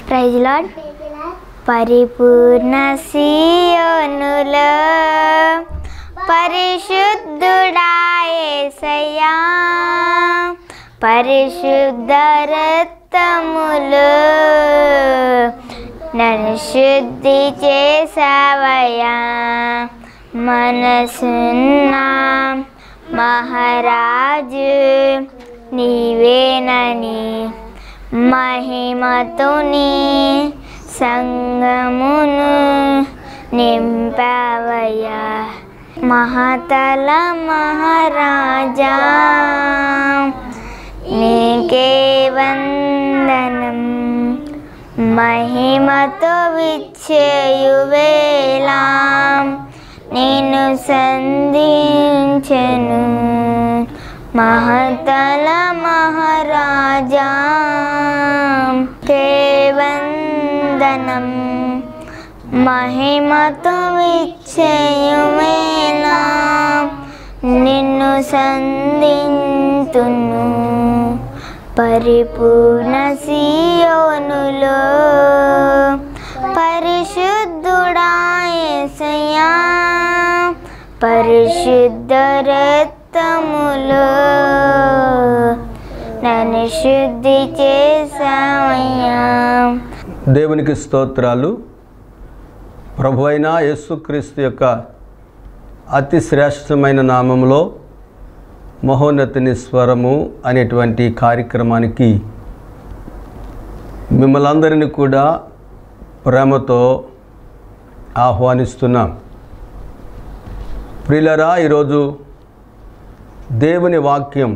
praise lord పరిపూర్ణ సియోనులో పరిశుద్ధుడాయేసయ్యా పరిశుద్ధ రక్తములు నన్ను శుద్ధి చేసావయ్యా మనసున్న మహారాజు నీవేనని మహిమతుని సంగమును నింపావయ్యా మహతల మహారాజా నీకే వందనం మహిమతో విచ్చేయువేళ నేను సంధించెను మహతల మహారాజా కేవందనం మహిమతో విచ్చేయువేళ నిన్ను సంధింతును పరిపూర్ణ సియోనులో పరిశుద్ధుడాయసయా పరిశుద్ధ రక్తములో నన్ను శుద్ధి చేసావయ్యా దేవునికి స్తోత్రాలు ప్రభు అయిన యేసుక్రీస్తు యొక్క అతి శ్రేష్టమైన నామంలో మహోన్నతిని స్వరము అనేటువంటి కార్యక్రమానికి మిమ్మల్ని అందరినీ కూడా ప్రేమతో ఆహ్వానిస్తున్నాం ప్రియులరా ఈరోజు దేవుని వాక్యం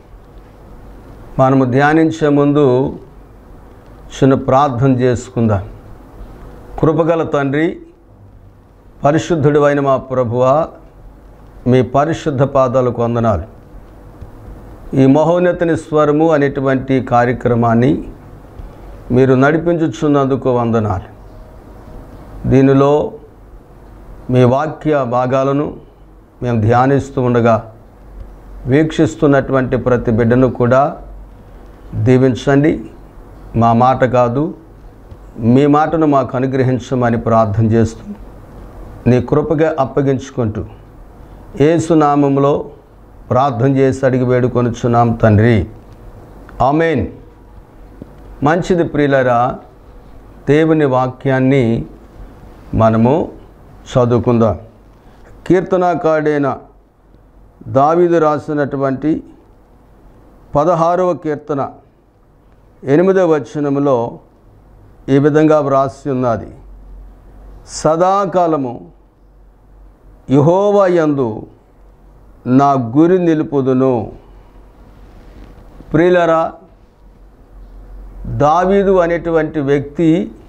మనము ధ్యానించే ముందు చిన్న ప్రార్థన చేసుకుందాం కృపగల తండ్రి పరిశుద్ధుడు అయిన మా ప్రభువ మీ పరిశుద్ధ పాదాలకు వందనాలు ఈ మహోన్నతిని స్వరము అనేటువంటి కార్యక్రమాన్ని మీరు నడిపించుచున్నందుకు వందనాలు దీనిలో మీ వాక్య భాగాలను మేము ధ్యానిస్తూ ఉండగా వీక్షిస్తున్నటువంటి ప్రతి బిడ్డను కూడా దీవించండి మా మాట కాదు మీ మాటను మాకు అనుగ్రహించమని ప్రార్థన చేస్తూ నీ కృపగా అప్పగించుకుంటూ ఏసునామంలో ప్రార్థన చేసి అడిగి వేడుకొనుచున్నాం తండ్రి ఆమెన్ మంచిది ప్రియులరా దేవుని వాక్యాన్ని మనము చదువుకుందాం కీర్తనాకాడైన దావీదు రాసినటువంటి పదహారవ కీర్తన ఎనిమిదవ వచనములో ఈ విధంగా వ్రాసి ఉన్నది సదాకాలము యహోవా యందు నా గురి నిలుపుదును ప్రియులరా దావీదు అనేటువంటి వ్యక్తి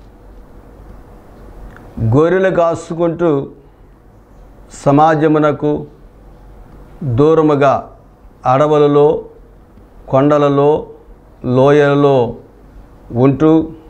గొర్రెలు కాసుకుంటూ సమాజమునకు దూరముగా అడవులలో కొండలలో లోయలలో ఉంటూ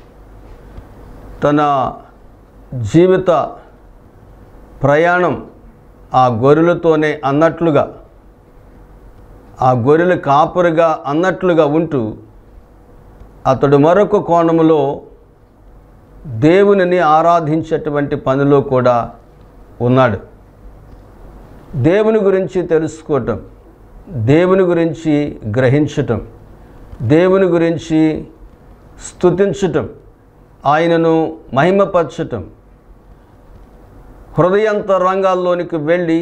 తన జీవిత ప్రయాణం ఆ గొర్రెలతోనే అన్నట్లుగా ఆ గొర్రెల కాపురుగా అన్నట్లుగా ఉంటూ అతడు మరొక కోణములో దేవునిని ఆరాధించేటువంటి పనిలో కూడా ఉన్నాడు దేవుని గురించి తెలుసుకోవటం దేవుని గురించి గ్రహించటం దేవుని గురించి స్తుతించటం ఆయనను మహిమపరచటం హృదయంతరంగాల్లోనికి వెళ్ళి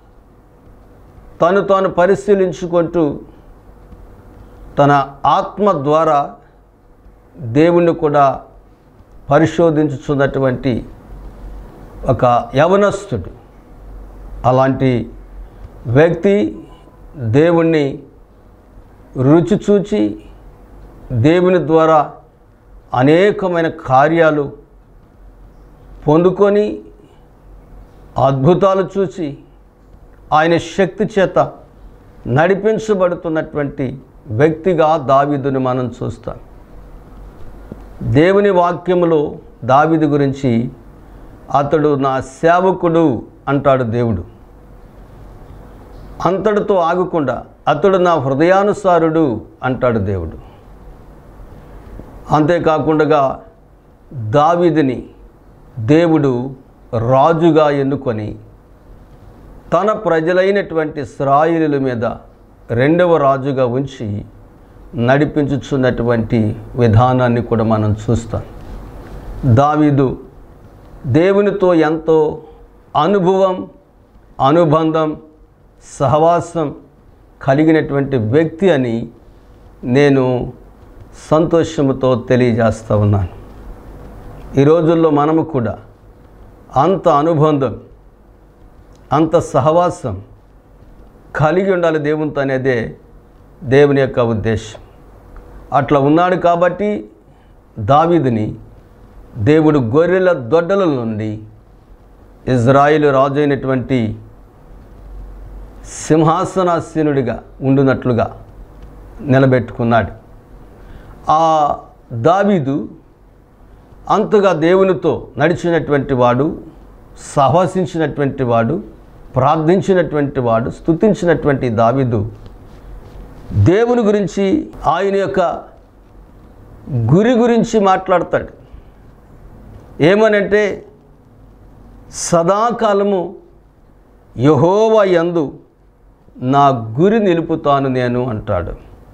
తను తాను పరిశీలించుకుంటూ తన ఆత్మ ద్వారా దేవుణ్ణి కూడా పరిశోధించుచున్నటువంటి ఒక యవనస్తుడు అలాంటి వ్యక్తి దేవుణ్ణి రుచి చూచి దేవుని ద్వారా అనేకమైన కార్యాలు పొందుకొని అద్భుతాలు చూసి ఆయన శక్తి చేత నడిపించబడుతున్నటువంటి వ్యక్తిగా దావీదుని మనం చూస్తాం దేవుని వాక్యములో దావీదు గురించి అతడు నా సేవకుడు అంటాడు దేవుడు అంతటితో ఆగకుండా అతడు నా హృదయానుసారుడు అంటాడు దేవుడు అంతేకాకుండా దావీదుని దేవుడు రాజుగా ఎన్నుకొని తన ప్రజలైనటువంటి ఇస్రాయిలుల మీద రెండవ రాజుగా ఉంచి నడిపించుచున్నటువంటి విధానాన్ని కూడా మనం చూస్తాం దావీదు దేవునితో ఎంతో అనుభవం అనుబంధం సహవాసం కలిగినటువంటి వ్యక్తి అని నేను సంతోషంతో తెలియజేస్తూ ఉన్నాను ఈ రోజుల్లో మనము కూడా అంత అనుబంధం అంత సహవాసం కలిగి ఉండాలి దేవునితో అనేదే దేవుని యొక్క ఉద్దేశం అట్లా ఉన్నాడు కాబట్టి దావీదుని దేవుడు గొర్రెల దొడ్డల నుండి ఇజ్రాయిల్ రాజు అయినటువంటి సింహాసనాసీనుడిగా ఉండునట్లుగా నిలబెట్టుకున్నాడు ఆ దావీదు అంతగా దేవునితో నడిచినటువంటి వాడు సహవసించినటువంటి వాడు ప్రార్థించినటువంటి వాడు స్తుతించినటువంటి దావీదు దేవుని గురించి ఆయన యొక్క గురి గురించి మాట్లాడతాడు ఏమనంటే సదాకాలము యహోవా యందు నా గురి నిలుపుతాను నేను అంటాడు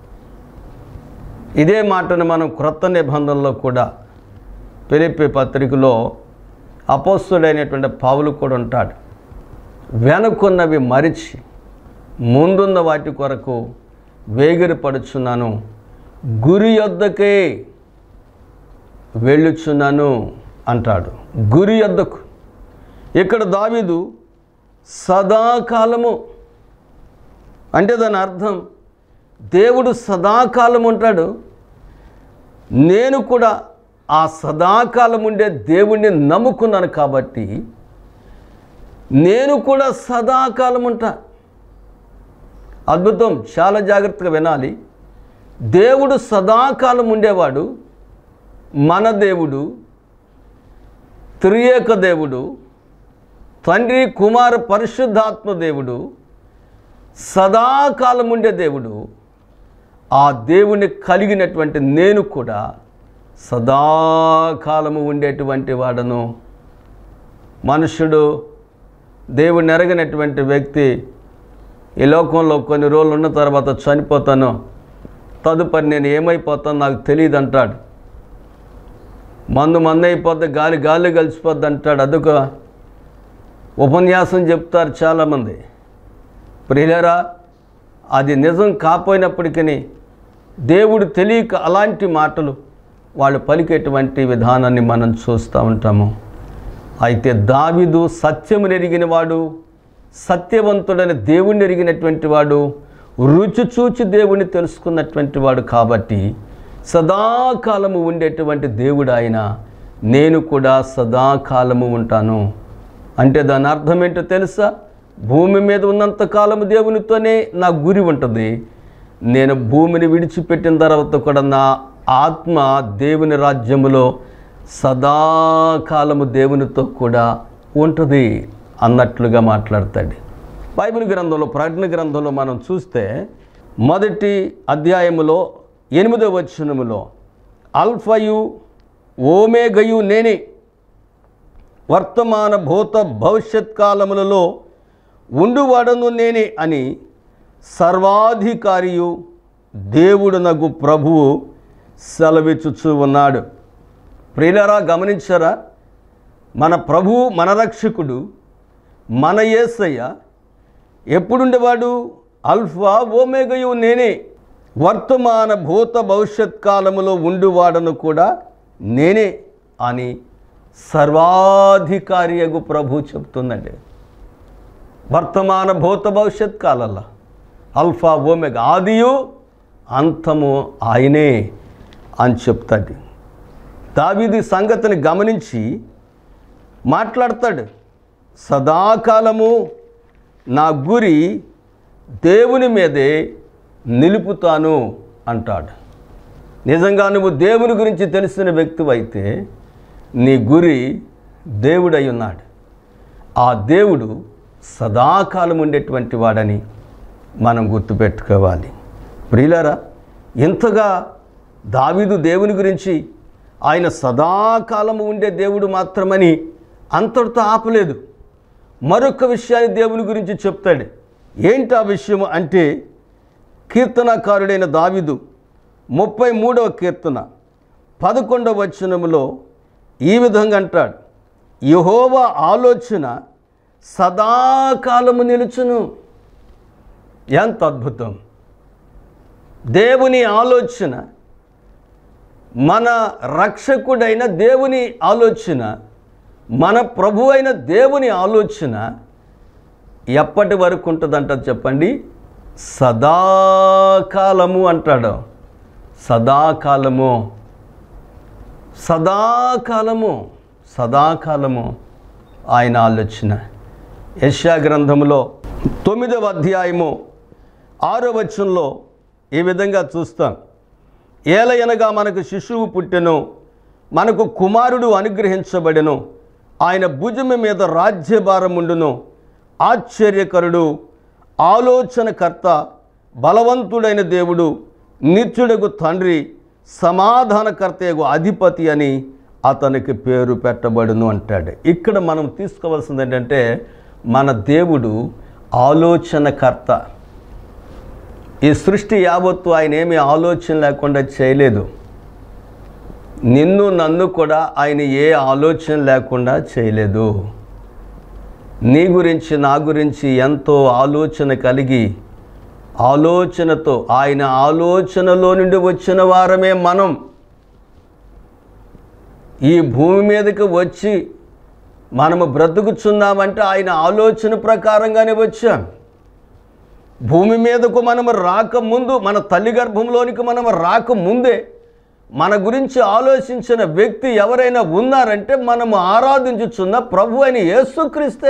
ఇదే మాటను మనం క్రొత్త నిబంధనలో కూడా పిలిపి పత్రికలో అపోస్తుడైనటువంటి పావులు కూడా ఉంటాడు వెనుకున్నవి మరిచి ముందున్న వాటి కొరకు వేగిరపడుచున్నాను గురి యొద్దకే వెళ్ళుచున్నాను అంటాడు గురి యొద్దకు ఇక్కడ దావీదు సదాకాలము అంటే దాని అర్థం దేవుడు సదాకాలం ఉంటాడు నేను కూడా ఆ సదాకాలం ఉండే దేవుణ్ణి నమ్ముకున్నాను కాబట్టి నేను కూడా సదాకాలం ఉంటా అద్భుతం చాలా జాగ్రత్తగా వినాలి దేవుడు సదాకాలం ఉండేవాడు మన దేవుడు త్రియేక దేవుడు తండ్రి కుమార పరిశుద్ధాత్మ దేవుడు సదాకాలం ఉండే దేవుడు ఆ దేవుని కలిగినటువంటి నేను కూడా సదాకాలము ఉండేటువంటి వాడను మనుషుడు దేవుని ఎరగనటువంటి వ్యక్తి ఈ లోకంలో కొన్ని రోజులు ఉన్న తర్వాత చనిపోతాను తదుపరి నేను ఏమైపోతాను నాకు తెలియదు అంటాడు మందు మందు అయిపోతే గాలి గాలి కలిసిపోద్ది అంటాడు అదొక ఉపన్యాసం చెప్తారు చాలామంది ప్రియులరా అది నిజం కాపోయినప్పటికీ దేవుడు తెలియక అలాంటి మాటలు వాళ్ళు పలికేటువంటి విధానాన్ని మనం చూస్తూ ఉంటాము అయితే దావిదు సత్యము ఎరిగిన వాడు సత్యవంతుడని దేవుణ్ణి ఎరిగినటువంటి వాడు రుచి చూచి దేవుణ్ణి తెలుసుకున్నటువంటి వాడు కాబట్టి సదాకాలము ఉండేటువంటి దేవుడు ఆయన నేను కూడా సదాకాలము ఉంటాను అంటే దాని అర్థం ఏంటో తెలుసా భూమి మీద ఉన్నంత కాలము దేవునితోనే నా గురి ఉంటుంది నేను భూమిని విడిచిపెట్టిన తర్వాత కూడా నా ఆత్మ దేవుని రాజ్యములో సదాకాలము దేవునితో కూడా ఉంటుంది అన్నట్లుగా మాట్లాడతాడు బైబిల్ గ్రంథంలో ప్రకటన గ్రంథంలో మనం చూస్తే మొదటి అధ్యాయములో ఎనిమిదవ వచనములో అల్ఫయు ఓమేగయు నేనే వర్తమాన భూత భవిష్యత్ కాలములలో ఉండువాడను నేనే అని సర్వాధికారియు దేవుడునగు ప్రభువు సెలవిచ్చుచూ ఉన్నాడు ప్రియులరా గమనించారా మన ప్రభువు మన రక్షకుడు మన యేసయ్య ఎప్పుడుండేవాడు అల్ఫా ఓమేగయు నేనే వర్తమాన భూత భవిష్యత్ కాలములో ఉండువాడను కూడా నేనే అని సర్వాధికారియగు ప్రభు చెప్తుందండి వర్తమాన భూత భవిష్యత్ కాలంలో అల్ఫా ఓమెగా ఆదియు అంతము ఆయనే అని చెప్తాడు దావీది సంగతిని గమనించి మాట్లాడతాడు సదాకాలము నా గురి దేవుని మీదే నిలుపుతాను అంటాడు నిజంగా నువ్వు దేవుని గురించి తెలిసిన వ్యక్తివైతే నీ గురి దేవుడై ఉన్నాడు ఆ దేవుడు సదాకాలం ఉండేటువంటి వాడని మనం గుర్తుపెట్టుకోవాలి ప్రియులారా ఇంతగా దావీదు దేవుని గురించి ఆయన సదాకాలము ఉండే దేవుడు మాత్రమని అంతటితో ఆపలేదు మరొక విషయాన్ని దేవుని గురించి చెప్తాడు ఏంటి ఆ విషయం అంటే కీర్తనకారుడైన దావిదు ముప్పై మూడవ కీర్తన పదకొండవ వచనములో ఈ విధంగా అంటాడు యహోవ ఆలోచన సదాకాలము నిలుచును ఎంత అద్భుతం దేవుని ఆలోచన మన రక్షకుడైన దేవుని ఆలోచన మన ప్రభు అయిన దేవుని ఆలోచన ఎప్పటి వరకు ఉంటుందంట చెప్పండి సదాకాలము అంటాడు సదాకాలము సదాకాలము సదాకాలము ఆయన ఆలోచన యశా గ్రంథంలో తొమ్మిదవ అధ్యాయము ఆరో వచనంలో ఈ విధంగా చూస్తాం ఏలయనగా మనకు శిశువు పుట్టెను మనకు కుమారుడు అనుగ్రహించబడెను ఆయన భుజము మీద రాజ్యభారముండును ఆశ్చర్యకరుడు ఆలోచనకర్త బలవంతుడైన దేవుడు నిత్యుడకు తండ్రి సమాధానకర్తయగు అధిపతి అని అతనికి పేరు పెట్టబడును అంటాడు ఇక్కడ మనం తీసుకోవాల్సింది ఏంటంటే మన దేవుడు ఆలోచనకర్త ఈ సృష్టి యావత్తు ఆయన ఏమీ ఆలోచన లేకుండా చేయలేదు నిన్ను నన్ను కూడా ఆయన ఏ ఆలోచన లేకుండా చేయలేదు నీ గురించి నా గురించి ఎంతో ఆలోచన కలిగి ఆలోచనతో ఆయన ఆలోచనలో నుండి వచ్చిన వారమే మనం ఈ భూమి మీదకి వచ్చి మనము బ్రతుకుచున్నామంటే ఆయన ఆలోచన ప్రకారంగానే వచ్చాం భూమి మీదకు మనము రాకముందు మన తల్లి గర్భంలోనికి మనము రాకముందే మన గురించి ఆలోచించిన వ్యక్తి ఎవరైనా ఉన్నారంటే మనము ఆరాధించుచున్న ప్రభు అని యేసుక్రీస్తే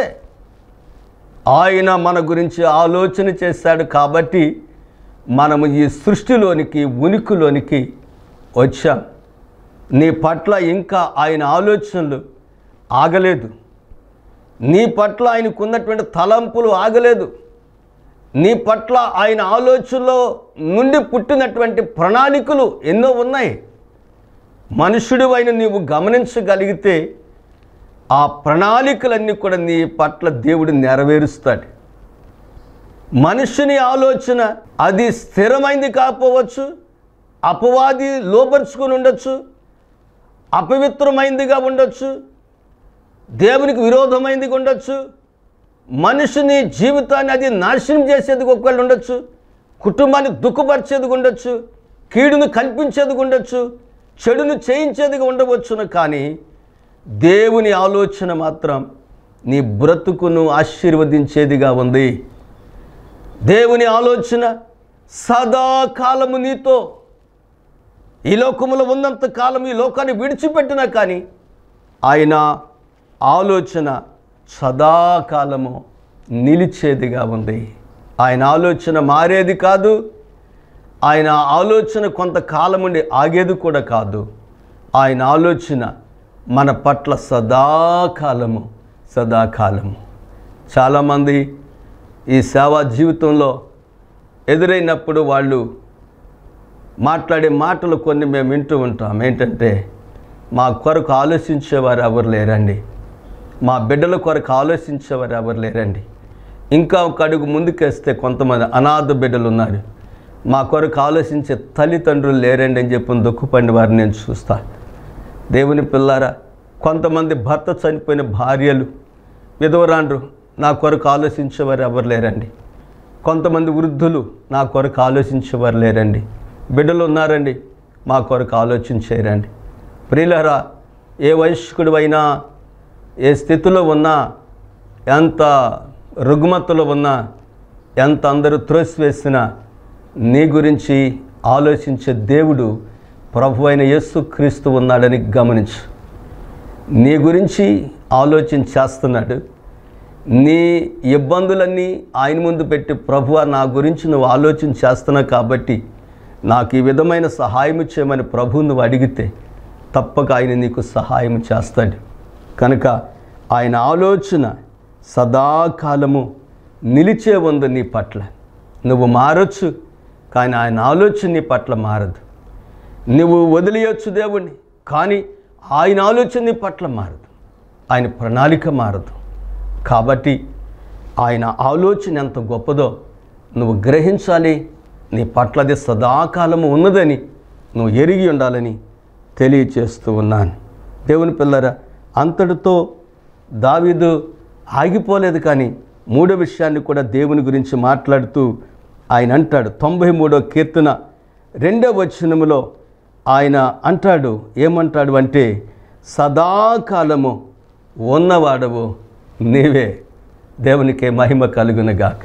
ఆయన మన గురించి ఆలోచన చేశాడు కాబట్టి మనము ఈ సృష్టిలోనికి ఉనికిలోనికి వచ్చాం నీ పట్ల ఇంకా ఆయన ఆలోచనలు ఆగలేదు నీ పట్ల ఆయనకు ఉన్నటువంటి తలంపులు ఆగలేదు నీ పట్ల ఆయన ఆలోచనలో నుండి పుట్టినటువంటి ప్రణాళికలు ఎన్నో ఉన్నాయి మనుషుడు అయిన నీవు గమనించగలిగితే ఆ ప్రణాళికలన్నీ కూడా నీ పట్ల దేవుడు నెరవేరుస్తాడు మనుషుని ఆలోచన అది స్థిరమైంది కాకపోవచ్చు అపవాది లోపరుచుకుని ఉండొచ్చు అపవిత్రమైందిగా ఉండొచ్చు దేవునికి విరోధమైంది ఉండొచ్చు మనిషిని జీవితాన్ని అది నాశనం చేసేది ఒకళ్ళు ఉండొచ్చు కుటుంబాన్ని దుఃఖపరిచేది ఉండొచ్చు కీడును కల్పించేది ఉండొచ్చు చెడును చేయించేదిగా ఉండవచ్చును కానీ దేవుని ఆలోచన మాత్రం నీ బ్రతుకును ఆశీర్వదించేదిగా ఉంది దేవుని ఆలోచన సదాకాలము నీతో ఈ లోకములో ఉన్నంత కాలం ఈ లోకాన్ని విడిచిపెట్టినా కానీ ఆయన ఆలోచన సదాకాలము నిలిచేదిగా ఉంది ఆయన ఆలోచన మారేది కాదు ఆయన ఆలోచన కొంతకాలం ఉండి ఆగేది కూడా కాదు ఆయన ఆలోచన మన పట్ల సదాకాలము సదాకాలము చాలామంది ఈ సేవా జీవితంలో ఎదురైనప్పుడు వాళ్ళు మాట్లాడే మాటలు కొన్ని మేము వింటూ ఉంటాం ఏంటంటే మా కొరకు ఆలోచించేవారు ఎవరు లేరండి మా బిడ్డల కొరకు ఆలోచించేవారు ఎవరు లేరండి ఇంకా ఒక అడుగు ముందుకేస్తే కొంతమంది అనాథ బిడ్డలు ఉన్నారు మా కొరకు ఆలోచించే తల్లిదండ్రులు లేరండి అని చెప్పి దుఃఖపడిన వారిని నేను చూస్తా దేవుని పిల్లారా కొంతమంది భర్త చనిపోయిన భార్యలు విధవరాండ్రు నా కొరకు ఆలోచించేవారు ఎవరు లేరండి కొంతమంది వృద్ధులు నా కొరకు ఆలోచించేవారు లేరండి బిడ్డలు ఉన్నారండి మా కొరకు ఆలోచించేరండి ప్రియులరా ఏ వయస్కుడు అయినా ఏ స్థితిలో ఉన్నా ఎంత రుగ్మతలో ఉన్నా ఎంత అందరూ త్రోసివేసినా నీ గురించి ఆలోచించే దేవుడు ప్రభు అయిన యేసుక్రీస్తు ఉన్నాడని గమనించు నీ గురించి ఆలోచన చేస్తున్నాడు నీ ఇబ్బందులన్నీ ఆయన ముందు పెట్టి ప్రభువా నా గురించి నువ్వు ఆలోచన చేస్తున్నావు కాబట్టి నాకు ఈ విధమైన సహాయం చేయమని ప్రభు నువ్వు అడిగితే తప్పక ఆయన నీకు సహాయం చేస్తాడు కనుక ఆయన ఆలోచన సదాకాలము నిలిచే ఉంది నీ పట్ల నువ్వు మారొచ్చు కానీ ఆయన ఆలోచన నీ పట్ల మారదు నువ్వు వదిలేయొచ్చు దేవుణ్ణి కానీ ఆయన ఆలోచన నీ పట్ల మారదు ఆయన ప్రణాళిక మారదు కాబట్టి ఆయన ఆలోచన ఎంత గొప్పదో నువ్వు గ్రహించాలి నీ పట్ల అది సదాకాలము ఉన్నదని నువ్వు ఎరిగి ఉండాలని తెలియచేస్తూ ఉన్నాను దేవుని పిల్లరా అంతటితో దావీదు ఆగిపోలేదు కానీ మూడో విషయాన్ని కూడా దేవుని గురించి మాట్లాడుతూ ఆయన అంటాడు తొంభై మూడో కీర్తన రెండో వచనములో ఆయన అంటాడు ఏమంటాడు అంటే సదాకాలము ఉన్నవాడవు నీవే దేవునికే మహిమ కలుగునగాక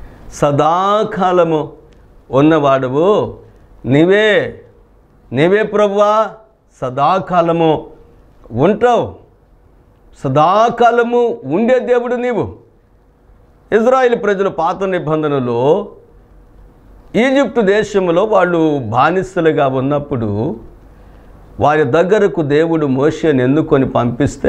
సదాకాలము ఉన్నవాడవు నీవే నీవే ప్రభువా సదాకాలము ఉంటావు సదాకాలము ఉండే దేవుడు నీవు ఇజ్రాయిల్ ప్రజలు పాత నిబంధనలో ఈజిప్టు దేశంలో వాళ్ళు బానిసలుగా ఉన్నప్పుడు వారి దగ్గరకు దేవుడు మోషేని ఎన్నుకొని పంపిస్తే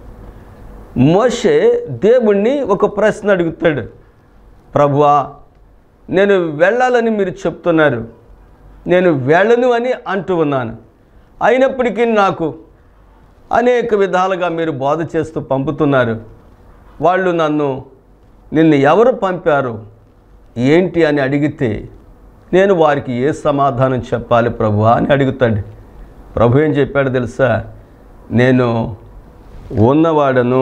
మోషే దేవుణ్ణి ఒక ప్రశ్న అడుగుతాడు ప్రభువా నేను వెళ్ళాలని మీరు చెప్తున్నారు నేను వెళ్ళను అని అంటూ ఉన్నాను అయినప్పటికీ నాకు అనేక విధాలుగా మీరు బోధ చేస్తూ పంపుతున్నారు వాళ్ళు నన్ను నిన్ను ఎవరు పంపారు ఏంటి అని అడిగితే నేను వారికి ఏ సమాధానం చెప్పాలి ప్రభు అని అడుగుతాడు ప్రభు ఏం చెప్పాడు తెలుసా నేను ఉన్నవాడను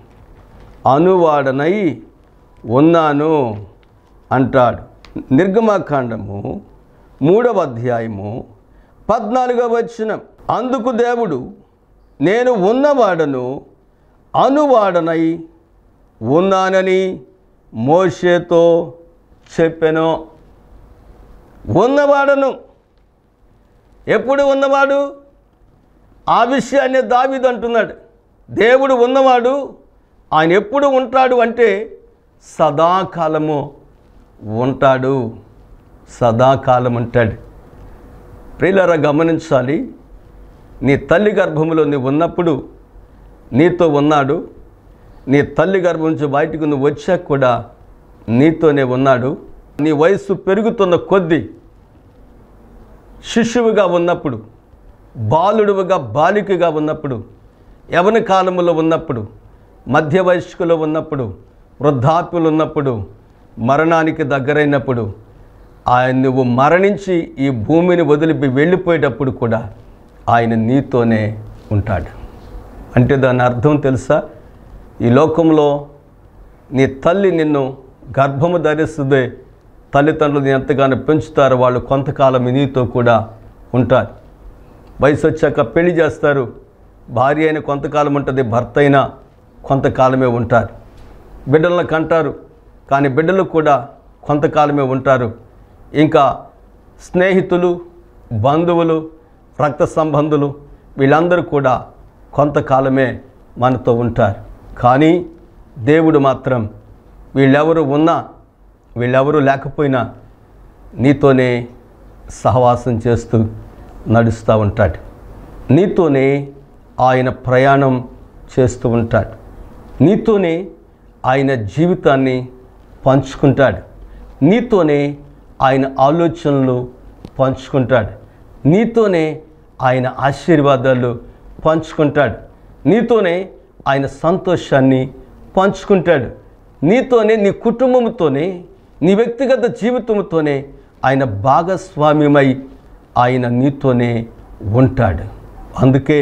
అనువాడనై ఉన్నాను అంటాడు నిర్గమాకాండము మూడవ అధ్యాయము పద్నాలుగవ వచనం అందుకు దేవుడు నేను ఉన్నవాడను అనువాడనై ఉన్నానని మోషేతో చెప్పెను ఉన్నవాడను ఎప్పుడు ఉన్నవాడు ఆ విషయాన్ని దావీదు అంటున్నాడు దేవుడు ఉన్నవాడు ఆయన ఎప్పుడు ఉంటాడు అంటే సదాకాలము ఉంటాడు సదాకాలం ఉంటాడు ప్రియులరా గమనించాలి నీ తల్లి గర్భములో నీవు ఉన్నప్పుడు నీతో ఉన్నాడు నీ తల్లి గర్భం నుంచి బయటకు నువ్వు వచ్చాక కూడా నీతోనే ఉన్నాడు నీ వయస్సు పెరుగుతున్న కొద్దీ శిశువుగా ఉన్నప్పుడు బాలుడుగా బాలికగా ఉన్నప్పుడు యవన కాలములో ఉన్నప్పుడు మధ్య వయస్కులో ఉన్నప్పుడు వృద్ధాప్యులు ఉన్నప్పుడు మరణానికి దగ్గరైనప్పుడు ఆయన నువ్వు మరణించి ఈ భూమిని వదిలి వెళ్ళిపోయేటప్పుడు కూడా ఆయన నీతోనే ఉంటాడు అంటే దాని అర్థం తెలుసా ఈ లోకంలో నీ తల్లి నిన్ను గర్భము ధరిస్తుంది తల్లిదండ్రులు నీ ఎంతగానో పెంచుతారు వాళ్ళు కొంతకాలం నీతో కూడా ఉంటారు వయసు వచ్చాక పెళ్లి చేస్తారు భార్య అయిన కొంతకాలం ఉంటుంది భర్త అయినా కొంతకాలమే ఉంటారు బిడ్డలను కంటారు కానీ బిడ్డలు కూడా కొంతకాలమే ఉంటారు ఇంకా స్నేహితులు బంధువులు రక్త సంబంధులు వీళ్ళందరూ కూడా కొంతకాలమే మనతో ఉంటారు కానీ దేవుడు మాత్రం వీళ్ళెవరు ఉన్నా వీళ్ళెవరు లేకపోయినా నీతోనే సహవాసం చేస్తూ నడుస్తూ ఉంటాడు నీతోనే ఆయన ప్రయాణం చేస్తూ ఉంటాడు నీతోనే ఆయన జీవితాన్ని పంచుకుంటాడు నీతోనే ఆయన ఆలోచనలు పంచుకుంటాడు నీతోనే ఆయన ఆశీర్వాదాలు పంచుకుంటాడు నీతోనే ఆయన సంతోషాన్ని పంచుకుంటాడు నీతోనే నీ కుటుంబంతోనే నీ వ్యక్తిగత జీవితంతోనే ఆయన భాగస్వామ్యమై ఆయన నీతోనే ఉంటాడు అందుకే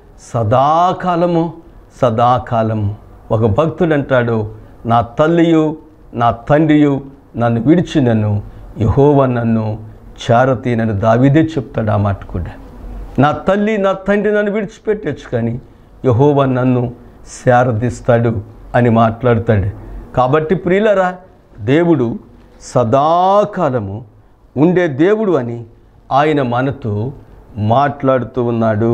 సదాకాలము సదాకాలము ఒక భక్తుడు అంటాడు నా తల్లియు నా తండ్రియు నన్ను విడిచి నన్ను యహోవ నన్ను చారతి నన్ను దావిదే చెప్తాడు ఆ మాట కూడా నా తల్లి నా తండ్రి నన్ను విడిచిపెట్టచ్చు కానీ యహోవ నన్ను శారదిస్తాడు అని మాట్లాడతాడు కాబట్టి ప్రియులరా దేవుడు సదాకాలము ఉండే దేవుడు అని ఆయన మనతో మాట్లాడుతూ ఉన్నాడు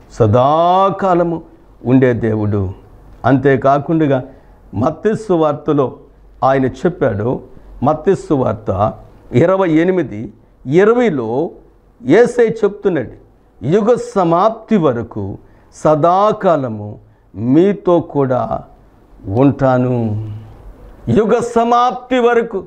సదాకాలము ఉండే దేవుడు అంతేకాకుండా మత్స్సు వార్తలో ఆయన చెప్పాడు మత్స్సు వార్త ఇరవై ఎనిమిది ఇరవైలో ఏసై చెప్తున్నాడు యుగ సమాప్తి వరకు సదాకాలము మీతో కూడా ఉంటాను యుగ సమాప్తి వరకు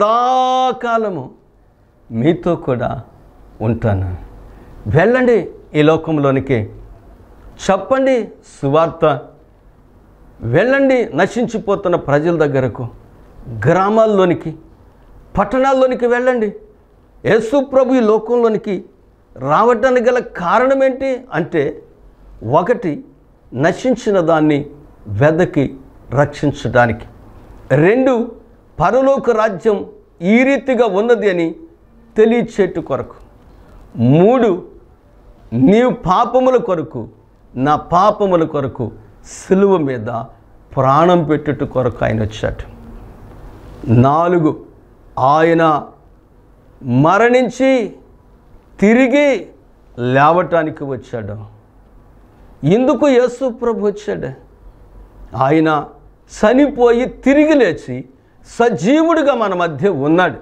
సదాకాలము మీతో కూడా ఉంటాను వెళ్ళండి ఈ లోకంలోనికి చెప్పండి సువార్త వెళ్ళండి నశించిపోతున్న ప్రజల దగ్గరకు గ్రామాల్లోనికి పట్టణాల్లోనికి వెళ్ళండి యేసు ప్రభు ఈ లోకంలోనికి రావడానికి గల కారణం ఏంటి అంటే ఒకటి నశించిన దాన్ని వెదకి రక్షించడానికి రెండు పరలోక రాజ్యం ఈ రీతిగా ఉన్నది అని తెలియచేటు కొరకు మూడు నీవు పాపముల కొరకు నా పాపముల కొరకు సిలువ మీద ప్రాణం పెట్టుట కొరకు ఆయన వచ్చాడు నాలుగు ఆయన మరణించి తిరిగి లేవటానికి వచ్చాడు ఎందుకు యేసు ప్రభు వచ్చాడు ఆయన చనిపోయి తిరిగి లేచి సజీవుడిగా మన మధ్య ఉన్నాడు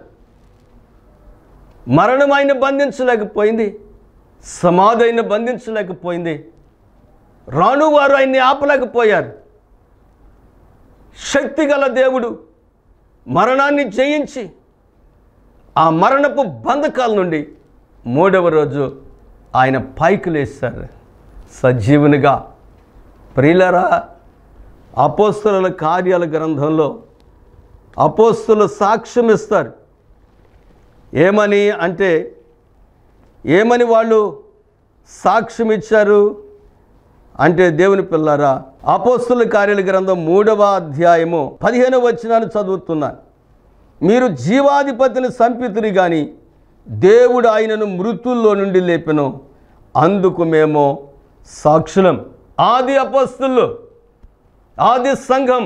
మరణం ఆయన బంధించలేకపోయింది సమాధి ఆయన బంధించలేకపోయింది రాను వారు ఆయన్ని ఆపలేకపోయారు శక్తిగల దేవుడు మరణాన్ని జయించి ఆ మరణపు బంధకాల నుండి మూడవ రోజు ఆయన పైకి లేస్తారు సజీవునిగా ప్రియులరా అపోస్తుల కార్యాల గ్రంథంలో అపోస్తులు సాక్ష్యం ఇస్తారు ఏమని అంటే ఏమని వాళ్ళు సాక్ష్యం ఇచ్చారు అంటే దేవుని పిల్లారా అపోస్తుల కార్యాల గ్రంథం మూడవ అధ్యాయము పదిహేనవ వచనాన్ని చదువుతున్నాను మీరు జీవాధిపతిని సంపితురి కానీ దేవుడు ఆయనను మృతుల్లో నుండి లేపెను అందుకు మేము సాక్షులం ఆది అపోస్తులు ఆది సంఘం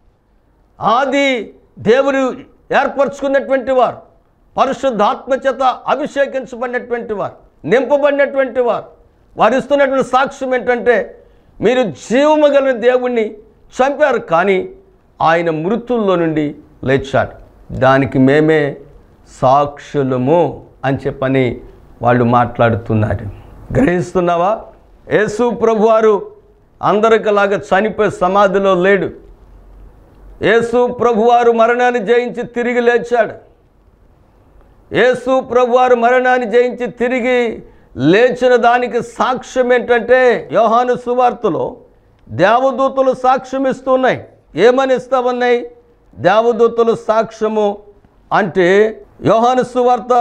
ఆది దేవుడు ఏర్పరచుకున్నటువంటి వారు పరిశుద్ధాత్మ చేత అభిషేకించబడినటువంటి వారు నింపబడినటువంటి వారు వారు ఇస్తున్నటువంటి సాక్ష్యం ఏంటంటే మీరు జీవము గల దేవుణ్ణి చంపారు కానీ ఆయన మృతుల్లో నుండి లేచాడు దానికి మేమే సాక్షులము అని చెప్పని వాళ్ళు మాట్లాడుతున్నారు గ్రహిస్తున్నావా యేసు ప్రభువారు అందరికలాగా చనిపోయి సమాధిలో లేడు యేసు ప్రభువారు మరణాన్ని జయించి తిరిగి లేచాడు యేసు ప్రభువారు మరణాన్ని జయించి తిరిగి లేచిన దానికి సాక్ష్యం ఏంటంటే యోహాను సువార్తలో దేవదూతలు సాక్ష్యం ఇస్తున్నాయి ఏమని ఇస్తామన్నాయి దేవదూతలు సాక్ష్యము అంటే యోహాను సువార్త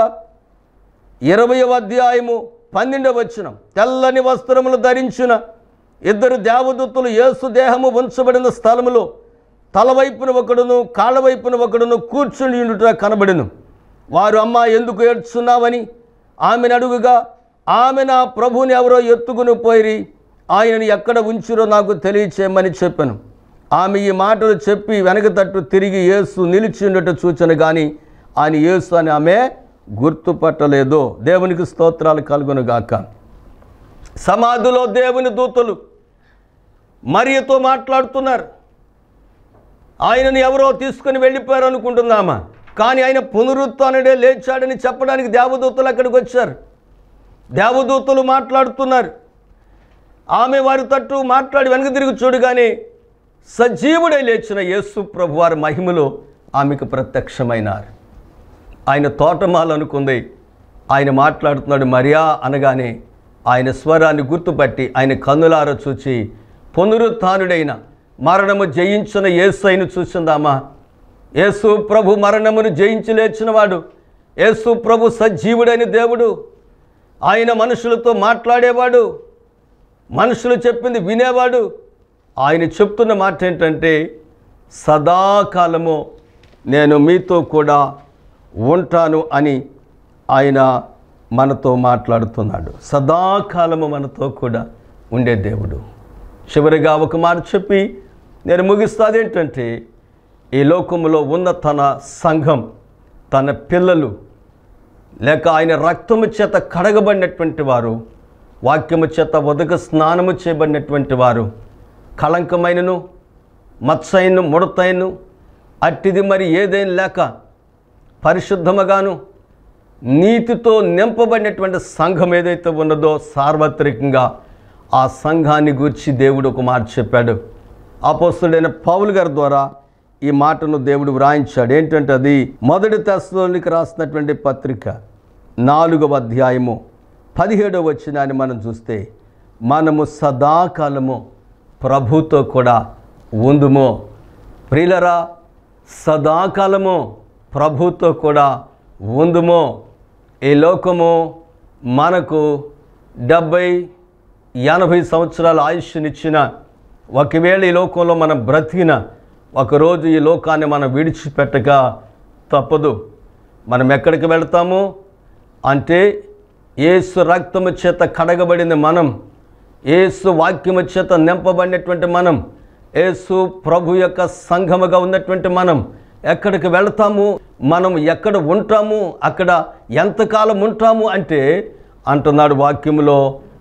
ఇరవయవ అధ్యాయము పన్నెండవ వచనం తెల్లని వస్త్రములు ధరించిన ఇద్దరు దేవదూతలు యేసు దేహము ఉంచబడిన స్థలములో తల వైపున ఒకడును కాళ్ళ వైపున ఒకడును కూర్చుని ఉండుట కనబడిను వారు అమ్మ ఎందుకు ఏడ్చున్నావని ఆమెను అడుగుగా ఆమె నా ప్రభుని ఎవరో ఎత్తుకుని పోయి ఆయనను ఎక్కడ ఉంచిరో నాకు తెలియచేయమని చెప్పాను ఆమె ఈ మాటలు చెప్పి వెనక తట్టు తిరిగి యేసు నిలిచి ఉండట చూచను కానీ ఆయన యేసు అని ఆమె గుర్తుపట్టలేదు దేవునికి స్తోత్రాలు కలుగునుగాక సమాధిలో దేవుని దూతలు మరియతో మాట్లాడుతున్నారు ఆయనను ఎవరో తీసుకుని వెళ్ళిపోయారు అనుకుంటున్నామా కానీ ఆయన పునరుత్నుడే లేచాడని చెప్పడానికి దేవదూతలు అక్కడికి వచ్చారు దేవదూతలు మాట్లాడుతున్నారు ఆమె వారి తట్టు మాట్లాడి వెనక తిరిగి చూడగానే సజీవుడై లేచిన యేసు ప్రభు వారి మహిమలో ఆమెకు ప్రత్యక్షమైనారు ఆయన తోటమాల అనుకుంది ఆయన మాట్లాడుతున్నాడు మరియా అనగానే ఆయన స్వరాన్ని గుర్తుపట్టి ఆయన కన్నులార చూచి పునరుత్నుడైన మరణము జయించిన యేసైను చూసిందామా యేసు ప్రభు మరణమును జయించి లేచినవాడు యేసు ప్రభు సజీవుడైన దేవుడు ఆయన మనుషులతో మాట్లాడేవాడు మనుషులు చెప్పింది వినేవాడు ఆయన చెప్తున్న మాట ఏంటంటే సదాకాలము నేను మీతో కూడా ఉంటాను అని ఆయన మనతో మాట్లాడుతున్నాడు సదాకాలము మనతో కూడా ఉండే దేవుడు చివరిగా ఒక మాట చెప్పి నేను ముగిస్తాది ఏంటంటే ఈ లోకములో ఉన్న తన సంఘం తన పిల్లలు లేక ఆయన రక్తము చేత కడగబడినటువంటి వారు వాక్యము చేత ఉదక స్నానము చేయబడినటువంటి వారు కళంకమైనను మత్సైను ముడతైను అట్టిది మరి ఏదైనా లేక పరిశుద్ధముగాను నీతితో నింపబడినటువంటి సంఘం ఏదైతే ఉన్నదో సార్వత్రికంగా ఆ సంఘాన్ని గూర్చి దేవుడు ఒక మాట చెప్పాడు అపోస్తుడైన పౌలు గారి ద్వారా ఈ మాటను దేవుడు వ్రాయించాడు ఏంటంటే అది మొదటి తెశలోనికి రాసినటువంటి పత్రిక నాలుగవ అధ్యాయము పదిహేడవ వచ్చినాన్ని మనం చూస్తే మనము సదాకాలము ప్రభుతో కూడా ఉందుము ప్రియులరా సదాకాలము ప్రభుతో కూడా ఉందుము ఈ లోకము మనకు డెబ్భై ఎనభై సంవత్సరాల ఆయుష్నిచ్చిన ఒకవేళ ఈ లోకంలో మనం బ్రతికిన ఒకరోజు ఈ లోకాన్ని మనం విడిచిపెట్టక తప్పదు మనం ఎక్కడికి వెళ్తాము అంటే ఏసు రక్తము చేత కడగబడిన మనం ఏసు వాక్యము చేత నింపబడినటువంటి మనం ఏసు ప్రభు యొక్క సంఘముగా ఉన్నటువంటి మనం ఎక్కడికి వెళ్తాము మనం ఎక్కడ ఉంటాము అక్కడ ఎంతకాలం ఉంటాము అంటే అంటున్నాడు వాక్యములో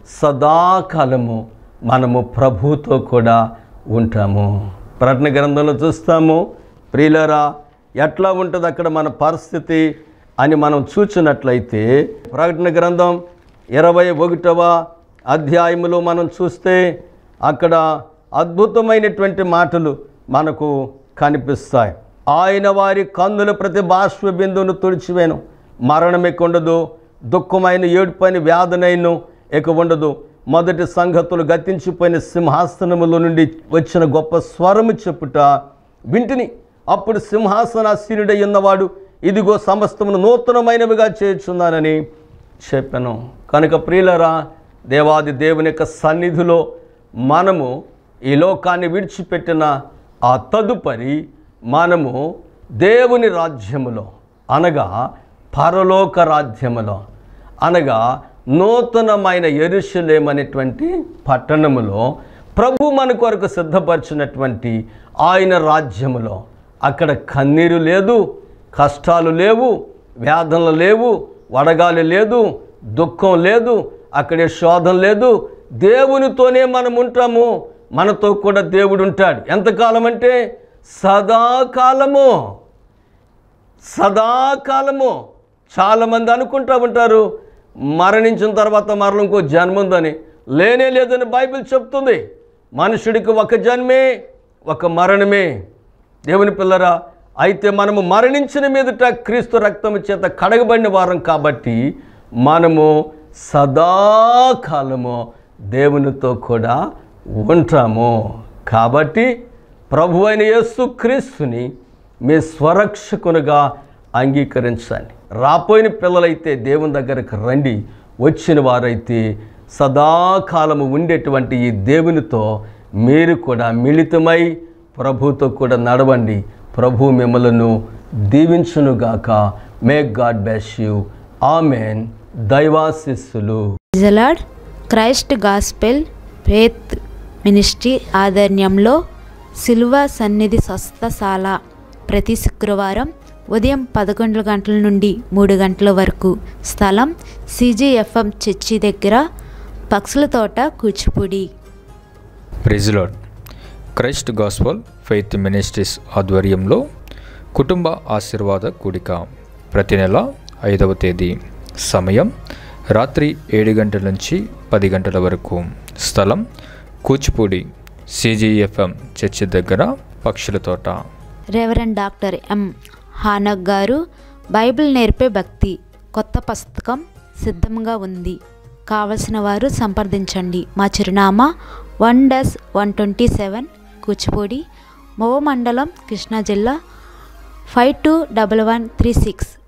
సదాకాలము మనము ప్రభుతో కూడా ఉంటాము ప్రకటన గ్రంథంలో చూస్తాము ప్రియులరా ఎట్లా ఉంటుంది అక్కడ మన పరిస్థితి అని మనం చూచినట్లయితే ప్రకటన గ్రంథం ఇరవై ఒకటవ అధ్యాయములో మనం చూస్తే అక్కడ అద్భుతమైనటువంటి మాటలు మనకు కనిపిస్తాయి ఆయన వారి కన్నుల ప్రతి బాష్ప బిందువును తుడిచివేను మరణం ఇక ఉండదు దుఃఖమైన ఏడుపైన వ్యాధనైను ఇక ఉండదు మొదటి సంగతులు గతించిపోయిన సింహాసనముల నుండి వచ్చిన గొప్ప స్వరము చెప్పుట వింటిని అప్పుడు సింహాసనాసీనుడై ఉన్నవాడు ఇదిగో సమస్తమును నూతనమైనవిగా చేర్చున్నానని చెప్పాను కనుక ప్రియులరా దేవాది దేవుని యొక్క సన్నిధిలో మనము ఈ లోకాన్ని విడిచిపెట్టిన ఆ తదుపరి మనము దేవుని రాజ్యములో అనగా పరలోక రాజ్యములో అనగా నూతనమైన ఎరుషలేమనేటువంటి పట్టణములో ప్రభు మన కొరకు సిద్ధపరిచినటువంటి ఆయన రాజ్యములో అక్కడ కన్నీరు లేదు కష్టాలు లేవు వ్యాధనలు లేవు వడగాలి లేదు దుఃఖం లేదు అక్కడే శోధం లేదు దేవునితోనే మనం ఉంటాము మనతో కూడా దేవుడు ఉంటాడు ఎంతకాలం అంటే సదాకాలము సదాకాలము చాలామంది అనుకుంటూ ఉంటారు మరణించిన తర్వాత మరల ఇంకో జన్మ ఉందని లేనే లేదని బైబిల్ చెప్తుంది మనుషుడికి ఒక జన్మే ఒక మరణమే దేవుని పిల్లరా అయితే మనము మరణించిన మీదట క్రీస్తు రక్తము చేత కడగబడిన వారం కాబట్టి మనము సదాకాలము దేవునితో కూడా ఉంటాము కాబట్టి ప్రభు అయిన యేసు క్రీస్తుని మీ స్వరక్షకునిగా అంగీకరించండి రాపోయిన పిల్లలైతే దేవుని దగ్గరకు రండి వచ్చిన వారైతే సదాకాలము ఉండేటువంటి ఈ దేవునితో మీరు కూడా మిళితమై ప్రభుతో కూడా నడవండి ప్రభు మిమ్మలను దీవించునుగాక may God bless you amen దైవాశిస్సులు జలాడ్ క్రైస్ట్ గాస్పెల్ ఫేత్ మినిస్ట్రీ ఆధ్వర్యంలో సిల్వ సన్నిధి స్వస్థశాల ప్రతి శుక్రవారం ఉదయం పదకొండు గంటల నుండి మూడు గంటల వరకు స్థలం సిజిఎఫ్ఎం చర్చి దగ్గర పక్షుల తోట కూచిపూడి ప్రెజిలాడ్ క్రైస్ట్ గాస్పల్ ఫెయిత్ మినిస్ట్రీస్ ఆధ్వర్యంలో కుటుంబ ఆశీర్వాద కూడిక ప్రతి నెల ఐదవ తేదీ సమయం రాత్రి ఏడు గంటల నుంచి పది గంటల వరకు స్థలం కూచిపూడి సిజిఎఫ్ఎం చర్చి దగ్గర పక్షుల తోట రెవరెండ్ డాక్టర్ ఎం హానక్ గారు బైబిల్ నేర్పే భక్తి కొత్త పుస్తకం సిద్ధంగా ఉంది కావలసిన వారు సంప్రదించండి మా చిరునామా వన్ డస్ one twenty seven Kuchipudi Movva మండలం కృష్ణా జిల్లా five two double one three six